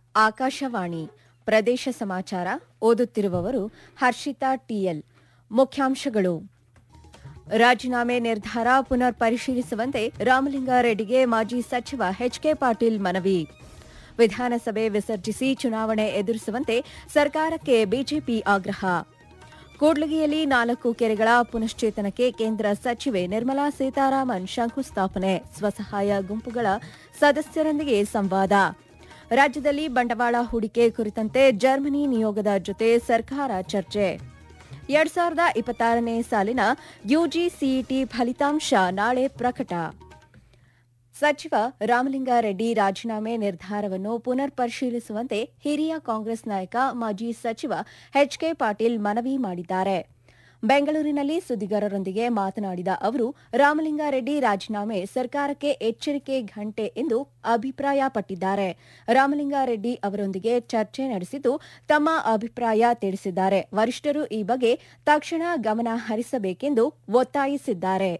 ಆಕಾಶವಾಣಿ ಪ್ರದೇಶ ಸಮಾಚಾರ ಓದುತ್ತಿರುವವರು ಹರ್ಷಿತಾ ಟಿಎಲ್ ಮುಖ್ಯಾಂಶಗಳು ರಾಜೀನಾಮೆ ನಿರ್ಧಾರ ಪುನರ್ ಪರಿಶೀಲಿಸುವಂತೆ ರಾಮಲಿಂಗಾರೆಡ್ಡಿಗೆ ಮಾಜಿ ಸಚಿವ ಎಚ್ಕೆ ಪಾಟೀಲ್ ಮನವಿ ವಿಧಾನಸಭೆ ವಿಸರ್ಜಿಸಿ ಚುನಾವಣೆ ಎದುರಿಸುವಂತೆ ಸರ್ಕಾರಕ್ಕೆ ಬಿಜೆಪಿ ಆಗ್ರಹ ಕೂಡ್ಲಿಗಿಯಲ್ಲಿ ನಾಲ್ಕು ಕೆರೆಗಳ ಪುನಶ್ಚೇತನಕ್ಕೆ ಕೇಂದ್ರ ಸಚಿವೆ ನಿರ್ಮಲಾ ಸೀತಾರಾಮನ್ ಶಂಕುಸ್ಥಾಪನೆ ಸ್ವಸಹಾಯ ಗುಂಪುಗಳ ಸದಸ್ಯರೊಂದಿಗೆ ಸಂವಾದ ರಾಜ್ಯದಲ್ಲಿ ಬಂಡವಾಳ ಹೂಡಿಕೆ ಕುರಿತಂತೆ ಜರ್ಮನಿ ನಿಯೋಗದ ಜೊತೆ ಸರ್ಕಾರ ಚರ್ಚೆ ಎರಡ್ ಸಾವಿರದ ಇಪ್ಪತ್ತಾರನೇ ಸಾಲಿನ ಯುಜಿಸಿಇಟಿ ಫಲಿತಾಂಶ ನಾಳೆ ಪ್ರಕಟ ಸಚಿವ ರಾಮಲಿಂಗಾರೆಡ್ಡಿ ರಾಜೀನಾಮೆ ನಿರ್ಧಾರವನ್ನು ಪುನರ್ ಪರಿಶೀಲಿಸುವಂತೆ ಹಿರಿಯ ಕಾಂಗ್ರೆಸ್ ನಾಯಕ ಮಾಜಿ ಸಚಿವ ಎಚ್ಕೆ ಪಾಟೀಲ್ ಮನವಿ ಮಾಡಿದ್ದಾರೆ ಬೆಂಗಳೂರಿನಲ್ಲಿ ಸುದ್ದಿಗಾರರೊಂದಿಗೆ ಮಾತನಾಡಿದ ಅವರು ರಾಮಲಿಂಗಾರೆಡ್ಡಿ ರಾಜೀನಾಮೆ ಸರ್ಕಾರಕ್ಕೆ ಎಚ್ಚರಿಕೆ ಘಂಟೆ ಎಂದು ಅಭಿಪ್ರಾಯಪಟ್ಟಿದ್ದಾರೆ ರಾಮಲಿಂಗಾರೆಡ್ಡಿ ಅವರೊಂದಿಗೆ ಚರ್ಚೆ ನಡೆಸಿದ್ದು ತಮ್ಮ ಅಭಿಪ್ರಾಯ ತಿಳಿಸಿದ್ದಾರೆ ವರಿಷ್ಠರು ಈ ಬಗ್ಗೆ ತಕ್ಷಣ ಗಮನ ಹರಿಸಬೇಕೆಂದು ಒತ್ತಾಯಿಸಿದ್ದಾರೆ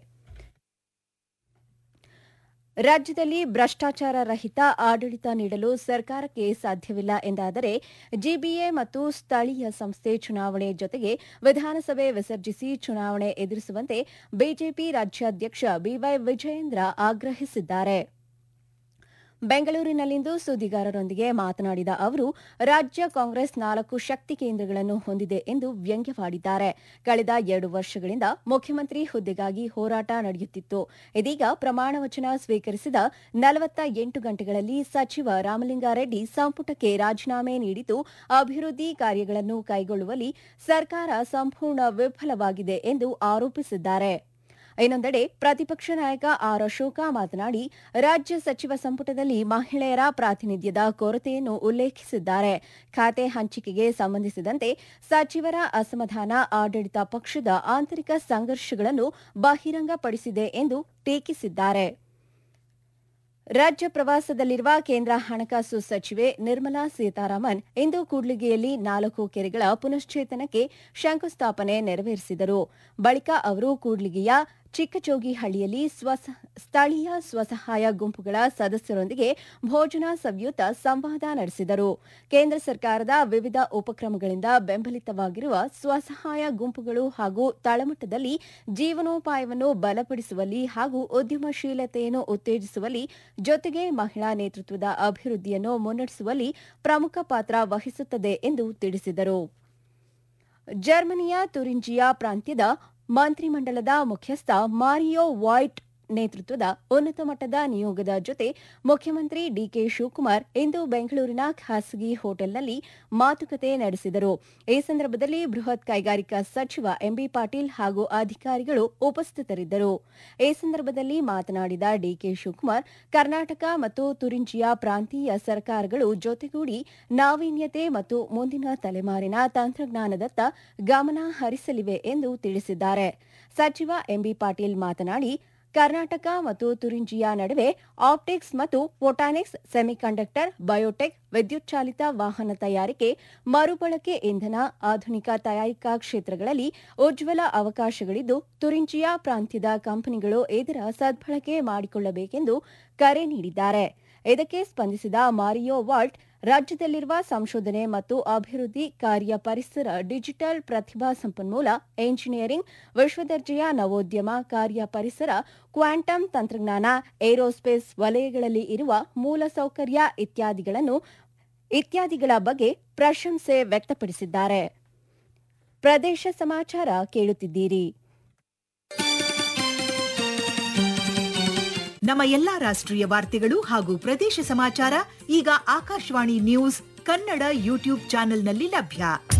ರಾಜ್ಯದಲ್ಲಿ ಭ್ರಷ್ಟಾಚಾರ ರಹಿತ ಆಡಳಿತ ನೀಡಲು ಸರ್ಕಾರಕ್ಕೆ ಸಾಧ್ಯವಿಲ್ಲ ಎಂದಾದರೆ ಜಿಬಿಎ ಮತ್ತು ಸ್ಥಳೀಯ ಸಂಸ್ಥೆ ಚುನಾವಣೆ ಜೊತೆಗೆ ವಿಧಾನಸಭೆ ವಿಸರ್ಜಿಸಿ ಚುನಾವಣೆ ಎದುರಿಸುವಂತೆ ಬಿಜೆಪಿ ರಾಜ್ಯಾಧ್ಯಕ್ಷ ಬಿವೈ ವಿಜಯೇಂದ್ರ ಆಗ್ರಹಿಸಿದ್ದಾರೆ ಬೆಂಗಳೂರಿನಲ್ಲಿಂದು ಸುದ್ದಿಗಾರರೊಂದಿಗೆ ಮಾತನಾಡಿದ ಅವರು ರಾಜ್ಯ ಕಾಂಗ್ರೆಸ್ ನಾಲ್ಕು ಶಕ್ತಿ ಕೇಂದ್ರಗಳನ್ನು ಹೊಂದಿದೆ ಎಂದು ವ್ಯಂಗ್ಯವಾಡಿದ್ದಾರೆ ಕಳೆದ ಎರಡು ವರ್ಷಗಳಿಂದ ಮುಖ್ಯಮಂತ್ರಿ ಹುದ್ದೆಗಾಗಿ ಹೋರಾಟ ನಡೆಯುತ್ತಿತ್ತು ಇದೀಗ ಪ್ರಮಾಣ ವಚನ ಸ್ವೀಕರಿಸಿದ ನಲವತ್ತ ಎಂಟು ಗಂಟೆಗಳಲ್ಲಿ ಸಚಿವ ರಾಮಲಿಂಗಾರೆಡ್ಡಿ ಸಂಪುಟಕ್ಕೆ ರಾಜೀನಾಮೆ ನೀಡಿದ್ದು ಅಭಿವೃದ್ಧಿ ಕಾರ್ಯಗಳನ್ನು ಕೈಗೊಳ್ಳುವಲ್ಲಿ ಸರ್ಕಾರ ಸಂಪೂರ್ಣ ವಿಫಲವಾಗಿದೆ ಎಂದು ಆರೋಪಿಸಿದ್ದಾರೆ ಇನ್ನೊಂದೆಡೆ ಪ್ರತಿಪಕ್ಷ ನಾಯಕ ಆರ್ ಅಶೋಕ ಮಾತನಾಡಿ ರಾಜ್ಯ ಸಚಿವ ಸಂಪುಟದಲ್ಲಿ ಮಹಿಳೆಯರ ಪ್ರಾತಿನಿಧ್ಯದ ಕೊರತೆಯನ್ನು ಉಲ್ಲೇಖಿಸಿದ್ದಾರೆ ಖಾತೆ ಹಂಚಿಕೆಗೆ ಸಂಬಂಧಿಸಿದಂತೆ ಸಚಿವರ ಅಸಮಾಧಾನ ಆಡಳಿತ ಪಕ್ಷದ ಆಂತರಿಕ ಸಂಘರ್ಷಗಳನ್ನು ಬಹಿರಂಗಪಡಿಸಿದೆ ಎಂದು ಟೀಕಿಸಿದ್ದಾರೆ ರಾಜ್ಯ ಪ್ರವಾಸದಲ್ಲಿರುವ ಕೇಂದ್ರ ಹಣಕಾಸು ಸಚಿವೆ ನಿರ್ಮಲಾ ಸೀತಾರಾಮನ್ ಇಂದು ಕೂಡ್ಲಿಗಿಯಲ್ಲಿ ನಾಲ್ಕು ಕೆರೆಗಳ ಪುನಶ್ಚೇತನಕ್ಕೆ ಶಂಕುಸ್ಥಾಪನೆ ನೆರವೇರಿಸಿದರು ಬಳಿಕ ಅವರು ಕೂಡ್ಲಿಗಿಯ ಚಿಕ್ಕಚೋಗಿಹಳ್ಳಿಯಲ್ಲಿ ಸ್ಥಳೀಯ ಸ್ವಸಹಾಯ ಗುಂಪುಗಳ ಸದಸ್ಯರೊಂದಿಗೆ ಭೋಜನ ಸವಿಯುತ ಸಂವಾದ ನಡೆಸಿದರು ಕೇಂದ್ರ ಸರ್ಕಾರದ ವಿವಿಧ ಉಪಕ್ರಮಗಳಿಂದ ಬೆಂಬಲಿತವಾಗಿರುವ ಸ್ವಸಹಾಯ ಗುಂಪುಗಳು ಹಾಗೂ ತಳಮಟ್ಟದಲ್ಲಿ ಜೀವನೋಪಾಯವನ್ನು ಬಲಪಡಿಸುವಲ್ಲಿ ಹಾಗೂ ಉದ್ಯಮಶೀಲತೆಯನ್ನು ಉತ್ತೇಜಿಸುವಲ್ಲಿ ಜೊತೆಗೆ ಮಹಿಳಾ ನೇತೃತ್ವದ ಅಭಿವೃದ್ಧಿಯನ್ನು ಮುನ್ನಡೆಸುವಲ್ಲಿ ಪ್ರಮುಖ ಪಾತ್ರ ವಹಿಸುತ್ತದೆ ಎಂದು ತಿಳಿಸಿದರು ಜರ್ಮನಿಯ ತುರಿಂಜಿಯಾ ಪ್ರಾಂತ್ಯದ ಮಂತ್ರಿಮಂಡಲದ ಮುಖ್ಯಸ್ಥ ಮಾರಿಯೋ ವಾಯ್ಟ್ ನೇತೃತ್ವದ ಉನ್ನತ ಮಟ್ಟದ ನಿಯೋಗದ ಜೊತೆ ಮುಖ್ಯಮಂತ್ರಿ ಡಿಕೆ ಶಿವಕುಮಾರ್ ಇಂದು ಬೆಂಗಳೂರಿನ ಖಾಸಗಿ ಹೋಟೆಲ್ನಲ್ಲಿ ಮಾತುಕತೆ ನಡೆಸಿದರು ಈ ಸಂದರ್ಭದಲ್ಲಿ ಬೃಹತ್ ಕೈಗಾರಿಕಾ ಸಚಿವ ಎಂಬಿ ಪಾಟೀಲ್ ಹಾಗೂ ಅಧಿಕಾರಿಗಳು ಉಪಸ್ಥಿತರಿದ್ದರು ಈ ಸಂದರ್ಭದಲ್ಲಿ ಮಾತನಾಡಿದ ಡಿಕೆ ಶಿವಕುಮಾರ್ ಕರ್ನಾಟಕ ಮತ್ತು ತುರಿಂಜಿಯಾ ಪ್ರಾಂತೀಯ ಸರ್ಕಾರಗಳು ಜೊತೆಗೂಡಿ ನಾವೀನ್ಯತೆ ಮತ್ತು ಮುಂದಿನ ತಲೆಮಾರಿನ ತಂತ್ರಜ್ಞಾನದತ್ತ ಗಮನ ಹರಿಸಲಿವೆ ಎಂದು ತಿಳಿಸಿದ್ದಾರೆ ಸಚಿವ ಎಂಬಿ ಪಾಟೀಲ್ ಮಾತನಾಡಿ ಕರ್ನಾಟಕ ಮತ್ತು ತುರಿಂಜಿಯಾ ನಡುವೆ ಆಪ್ಟಿಕ್ಸ್ ಮತ್ತು ಫೋಟಾನಿಕ್ಸ್ ಸೆಮಿಕಂಡಕ್ಟರ್ ಬಯೋಟೆಕ್ ವಿದ್ಯುತ್ ಚಾಲಿತ ವಾಹನ ತಯಾರಿಕೆ ಮರುಬಳಕೆ ಇಂಧನ ಆಧುನಿಕ ತಯಾರಿಕಾ ಕ್ಷೇತ್ರಗಳಲ್ಲಿ ಉಜ್ವಲ ಅವಕಾಶಗಳಿದ್ದು ತುರಿಂಚಿಯಾ ಪ್ರಾಂತ್ಯದ ಕಂಪನಿಗಳು ಇದರ ಸದ್ಬಳಕೆ ಮಾಡಿಕೊಳ್ಳಬೇಕೆಂದು ಕರೆ ನೀಡಿದ್ದಾರೆ ಇದಕ್ಕೆ ಸ್ಪಂದಿಸಿದ ಮಾರಿಯೋ ವಾಲ್ಟ್ ರಾಜ್ಯದಲ್ಲಿರುವ ಸಂಶೋಧನೆ ಮತ್ತು ಅಭಿವೃದ್ಧಿ ಕಾರ್ಯ ಪರಿಸರ ಡಿಜಿಟಲ್ ಪ್ರತಿಭಾ ಸಂಪನ್ಮೂಲ ಎಂಜಿನಿಯರಿಂಗ್ ವಿಶ್ವದರ್ಜೆಯ ನವೋದ್ಯಮ ಕಾರ್ಯ ಪರಿಸರ ಕ್ವಾಂಟಮ್ ತಂತ್ರಜ್ಞಾನ ಏರೋಸ್ಪೇಸ್ ವಲಯಗಳಲ್ಲಿ ಇರುವ ಮೂಲಸೌಕರ್ಯ ಇತ್ಯಾದಿಗಳನ್ನು ಇತ್ಯಾದಿಗಳ ಬಗ್ಗೆ ಪ್ರಶಂಸೆ ವ್ಯಕ್ತಪಡಿಸಿದ್ದಾರೆ ಪ್ರದೇಶ ಸಮಾಚಾರ ಕೇಳುತ್ತಿದ್ದೀರಿ ನಮ್ಮ ಎಲ್ಲಾ ರಾಷ್ಟ್ರೀಯ ವಾರ್ತೆಗಳು ಹಾಗೂ ಪ್ರದೇಶ ಸಮಾಚಾರ ಈಗ ಆಕಾಶವಾಣಿ ನ್ಯೂಸ್ ಕನ್ನಡ ಯೂಟ್ಯೂಬ್ ಚಾನೆಲ್ನಲ್ಲಿ ಲಭ್ಯ